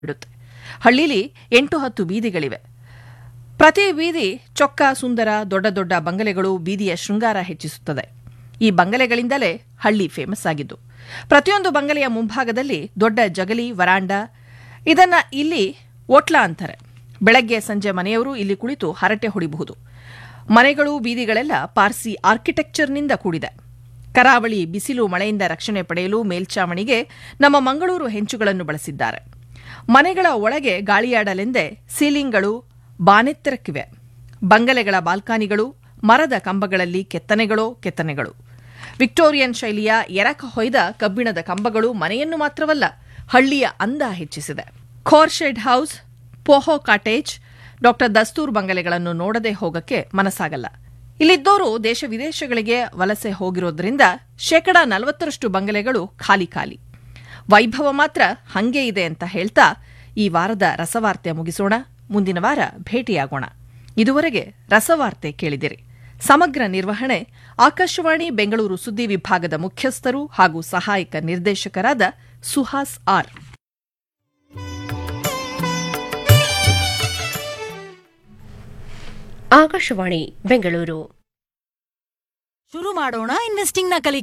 ಬಿಡುತ್ತೆ ಹಳ್ಳಿಲಿ ಎಂಟು ಹತ್ತು ಬೀದಿಗಳಿವೆ ಪ್ರತಿ ಬೀದಿ ಚೊಕ್ಕ ಸುಂದರ ದೊಡ್ಡ ದೊಡ್ಡ ಬಂಗಲೆಗಳು ಬೀದಿಯ ಶೃಂಗಾರ ಹೆಚ್ಚಿಸುತ್ತದೆ ಈ ಬಂಗಲೆಗಳಿಂದಲೇ ಹಳ್ಳಿ ಫೇಮಸ್ ಆಗಿದ್ದು ಪ್ರತಿಯೊಂದು ಬಂಗಲೆಯ ಮುಂಭಾಗದಲ್ಲಿ ದೊಡ್ಡ ಜಗಲಿ ವರಾಂಡ ಇದನ್ನ ಇಲ್ಲಿ ಓಟ್ಲ ಅಂತಾರೆ ಬೆಳಗ್ಗೆ ಸಂಜೆ ಮನೆಯವರು ಇಲ್ಲಿ ಕುಳಿತು ಹರಟೆ ಹೊಡಿಬಹುದು ಮನೆಗಳು ಬೀದಿಗಳೆಲ್ಲ ಪಾರ್ಸಿ ಆರ್ಕಿಟೆಕ್ಚರ್ನಿಂದ ಕೂಡಿದೆ ಕರಾವಳಿ ಬಿಸಿಲು ಮಳೆಯಿಂದ ರಕ್ಷಣೆ ಪಡೆಯಲು ಮೇಲ್ಚಾವಣಿಗೆ ನಮ್ಮ ಮಂಗಳೂರು ಹೆಂಚುಗಳನ್ನು ಬಳಸಿದ್ದಾರೆ ಮನೆಗಳ ಒಳಗೆ ಗಾಳಿಯಾಡಲೆಂದೇ ಸೀಲಿಂಗ್ಗಳು ಬಾನೆತ್ತರಕ್ಕಿವೆ ಬಂಗಲೆಗಳ ಬಾಲ್ಕಾನಿಗಳು ಮರದ ಕಂಬಗಳಲ್ಲಿ ಕೆತ್ತನೆಗಳೋ ಕೆತ್ತನೆಗಳು ವಿಕ್ಟೋರಿಯನ್ ಶೈಲಿಯ ಎರಕ ಹೊಯ್ದ ಕಬ್ಬಿಣದ ಕಂಬಗಳು ಮನೆಯನ್ನು ಮಾತ್ರವಲ್ಲ ಹಳ್ಳಿಯ ಅಂದ ಹೆಚ್ಚಿಸಿದೆ ಖೋರ್ಶೆಡ್ ಹೌಸ್ ಪೋಹೋ ಕಾಟೇಜ್ ಡಾಕ್ಟರ್ ದಸ್ತೂರ್ ಬಂಗಲೆಗಳನ್ನು ನೋಡದೆ ಹೋಗಕ್ಕೆ ಮನಸ್ಸಾಗಲ್ಲ ಇಲ್ಲಿದ್ದೋರು ದೇಶ ವಿದೇಶಗಳಿಗೆ ವಲಸೆ ಹೋಗಿರೋದ್ರಿಂದ ಶೇಕಡಾ ನಲವತ್ತರಷ್ಟು ಬಂಗಲೆಗಳು ಖಾಲಿ ಖಾಲಿ ವೈಭವ ಮಾತ್ರ ಹಂಗೆ ಇದೆ ಅಂತ ಹೇಳ್ತಾ ಈ ವಾರದ ರಸವಾರ್ತೆ ಮುಗಿಸೋಣ ಮುಂದಿನ ವಾರ ಭೇಟಿಯಾಗೋಣ ಇದುವರೆಗೆ ರಸವಾರ್ತೆ ಕೇಳಿದಿರಿ ಸಮಗ್ರ ನಿರ್ವಹಣೆ ಆಕಾಶವಾಣಿ ಬೆಂಗಳೂರು ಸುದ್ದಿ ವಿಭಾಗದ ಮುಖ್ಯಸ್ಥರು ಹಾಗೂ ಸಹಾಯಕ ನಿರ್ದೇಶಕರಾದ ಸುಹಾಸ್ ಆರ್ ಆಕಾಶವಾಣಿ ಬೆಂಗಳೂರು ಶುರು ಮಾಡೋಣ ಇನ್ವೆಸ್ಟಿಂಗ್ ನ ಕಲಿ